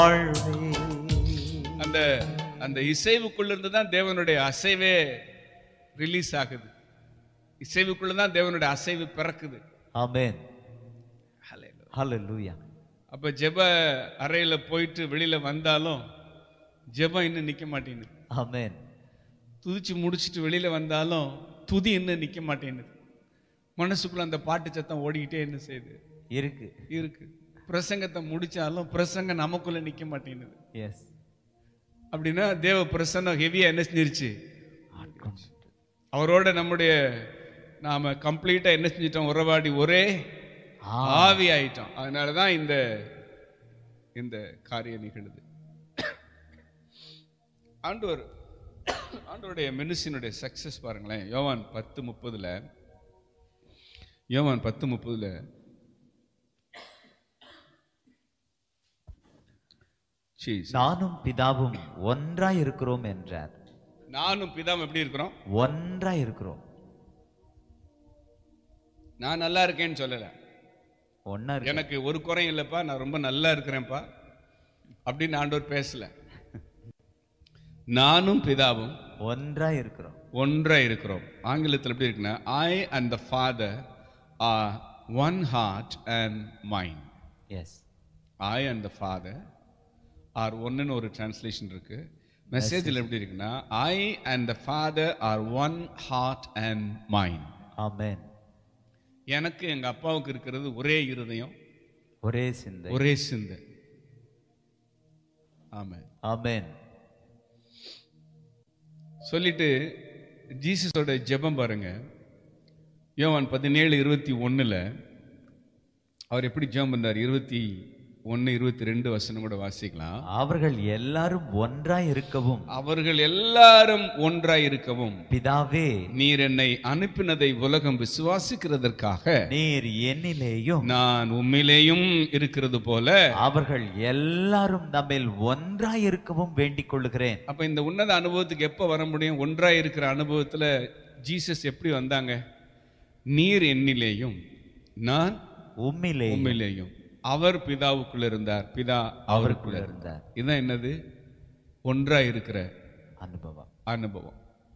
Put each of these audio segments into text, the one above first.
வாழ்வே அந்த அந்த இசைவுக்குள்ள இருந்து தான் தேவனுடைய அசைவே ரிலீஸ் ஆகுது இசைவுக்குள்ள தான் தேவனுடைய அசைவு பிறக்குது ஆமென் ஹalleluya அப்ப ஜெப அறையில போயிட்டு வெளியில வந்தாலும் ஜெபம் இன்னும் நிக்க மாட்டேங்குது ஆமென் துதிச்சு முடிச்சிட்டு வெளியில வந்தாலும் துதி இன்னும் நிக்க மாட்டேங்குது மனசுக்குள்ள அந்த பாட்டு சத்தம் ஓடிக்கிட்டே என்ன செய்யுது இருக்கு இருக்கு பிரசங்கத்தை முடிச்சாலும் பிரசங்கம் நமக்குள்ள நிக்க மாட்டேங்குது எஸ் அப்படின்னா தேவ பிரசன்னம் ஹெவியா என்ன செஞ்சிருச்சு அவரோட நம்முடைய நாம கம்ப்ளீட்டா என்ன செஞ்சிட்டோம் உறவாடி ஒரே ஆவி ஆயிட்டோம் அதனாலதான் இந்த இந்த காரியம் நிகழுது ஆண்டவர் ஆண்டவருடைய மெனுசினுடைய சக்சஸ் பாருங்களேன் யோவான் பத்து முப்பதுல யோவான் பத்து முப்பதுல Jesus. நானும் பிதாவும் ஒன்றாய் இருக்கிறோம் என்றார் நானும் பிதாவும் எப்படி இருக்கிறோம் ஒன்றாய் இருக்கிறோம் நான் நல்லா இருக்கேன்னு சொல்லல ஒன்னா இருக்கு எனக்கு ஒரு குறையும் இல்லைப்பா நான் ரொம்ப நல்லா இருக்கிறேன்ப்பா அப்படின்னு ஆண்டவர் பேசல நானும் பிதாவும் ஒன்றாய் இருக்கிறோம் ஒன்றா இருக்கிறோம் ஆங்கிலத்தில் எப்படி இருக்குன்னா I and the father are one heart and mind as I and the father are ஒன்னுன்னு ஒரு டிரான்ஸ்லேஷன் இருக்கு மெசேஜில் எப்படி இருக்குன்னா I and the father are one heart and mind amen எனக்கு எங்க அப்பாவுக்கு இருக்கிறது ஒரே இருதயம் ஒரே சிந்தை ஒரே சிந்தை ஆமாம் ஆமென் சொல்லிட்டு ஜீசஸோட ஜெபம் பாருங்க யோவான் பதினேழு இருபத்தி ஒண்ணுல அவர் எப்படி ஜெபம் பண்ணார் இருபத்தி ஒன்று இருபத்தி ரெண்டு வசனம் கூட வாசிக்கலாம் அவர்கள் எல்லாரும் ஒன்றாய் இருக்கவும் அவர்கள் எல்லாரும் ஒன்றாய் இருக்கவும் பிதாவே நீர் என்னை அனுப்பினதை உலகம் விசுவாசிக்கிறதற்காக நீர் என்னிலேயும் நான் உம்மிலேயும் இருக்கிறது போல அவர்கள் எல்லாரும் நம்மில் ஒன்றாய் இருக்கவும் வேண்டிக் கொள்ளுகிறேன் அப்ப இந்த உன்னத அனுபவத்துக்கு எப்ப வர முடியும் ஒன்றாய் இருக்கிற அனுபவத்துல ஜீசஸ் எப்படி வந்தாங்க நீர் என்னிலேயும் நான் உம்மிலே உம்மிலேயும் அவர் பிதாவுக்குள்ள இருந்தார் பிதா அவருக்குள்ள அவருக்குள்ள இருந்தார் இருந்தார் இதுதான் என்னது ஒன்றாய் இருக்கிற அனுபவம் அனுபவம்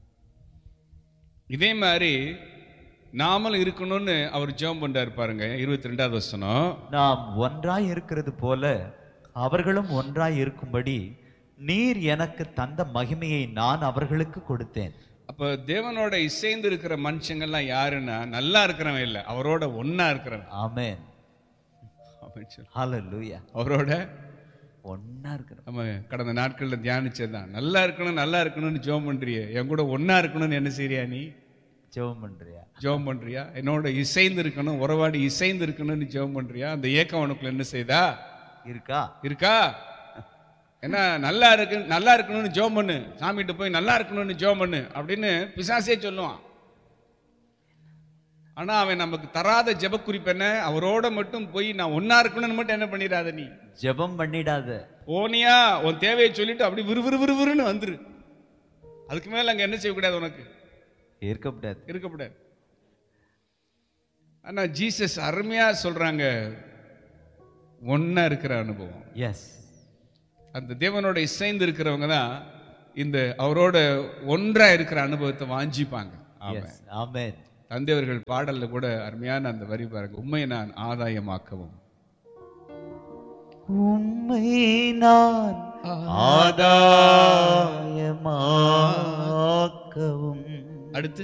இதே மாதிரி நாமளும் இருக்கணும்னு அவர் ஜெபம் பண்றாரு பாருங்க இருபத்தி ரெண்டாவது வசனம் நாம் ஒன்றாய் இருக்கிறது போல அவர்களும் ஒன்றாய் இருக்கும்படி நீர் எனக்கு தந்த மகிமையை நான் அவர்களுக்கு கொடுத்தேன் அப்ப தேவனோட இசைந்து இருக்கிற மனுஷங்கள்லாம் யாருன்னா நல்லா இருக்கிறவன் இல்லை அவரோட ஒண்ணா இருக்கிறவன் ஆமென் அப்படின்னு சொல்லு. ஹalleluya அவரோட ஒன்னா இருக்கிறோம் நம்ம கடந்த நாட்கள்ல தியானிச்சதுதான் நல்லா இருக்கணும் நல்லா இருக்கணும்னு ஜெபம் பண்றியே என் கூட ஒண்ணா இருக்கணும்னு என்ன செய்றியா நீ ஜெபம் பண்றியா ஜெபம் பண்றியா என்னோட இசைந்து இருக்கணும் உறவாடி இசைந்து இருக்கணும்னு ஜெபம் பண்றியா அந்த ஏக்கம் உனக்குள்ள என்ன செய்தா இருக்கா இருக்கா என்ன நல்லா இருக்கு நல்லா இருக்கணும்னு ஜெபம் பண்ணு சாமிகிட்ட போய் நல்லா இருக்கணும்னு ஜெபம் பண்ணு அப்படின்னு பிசாசே சொல்லுவான் ஆனா அவன் நமக்கு தராத ஜெப குறிப்பு என்ன அவரோட மட்டும் போய் நான் ஒன்னா இருக்கணும்னு மட்டும் என்ன பண்ணிடாத நீ ஜெபம் பண்ணிடாத போனியா உன் தேவையை சொல்லிட்டு அப்படி விறுவிறு விறுவிறுன்னு வந்துரு அதுக்கு மேல அங்க என்ன செய்யக்கூடாது உனக்கு இருக்கக்கூடாது இருக்கக்கூடாது ஆனா ஜீசஸ் அருமையா சொல்றாங்க ஒன்னா இருக்கிற அனுபவம் எஸ் அந்த தேவனோட இசைந்து இருக்கிறவங்க தான் இந்த அவரோட ஒன்றா இருக்கிற அனுபவத்தை வாஞ்சிப்பாங்க ஆமா. எஸ் ஆமென் தந்தையவர்கள் பாடல்ல கூட அருமையான அந்த வரி பாருங்க உண்மையை நான் ஆதாயமாக்கவும் உம்மை நான் ஆதாயமாக்கவும் அடுத்து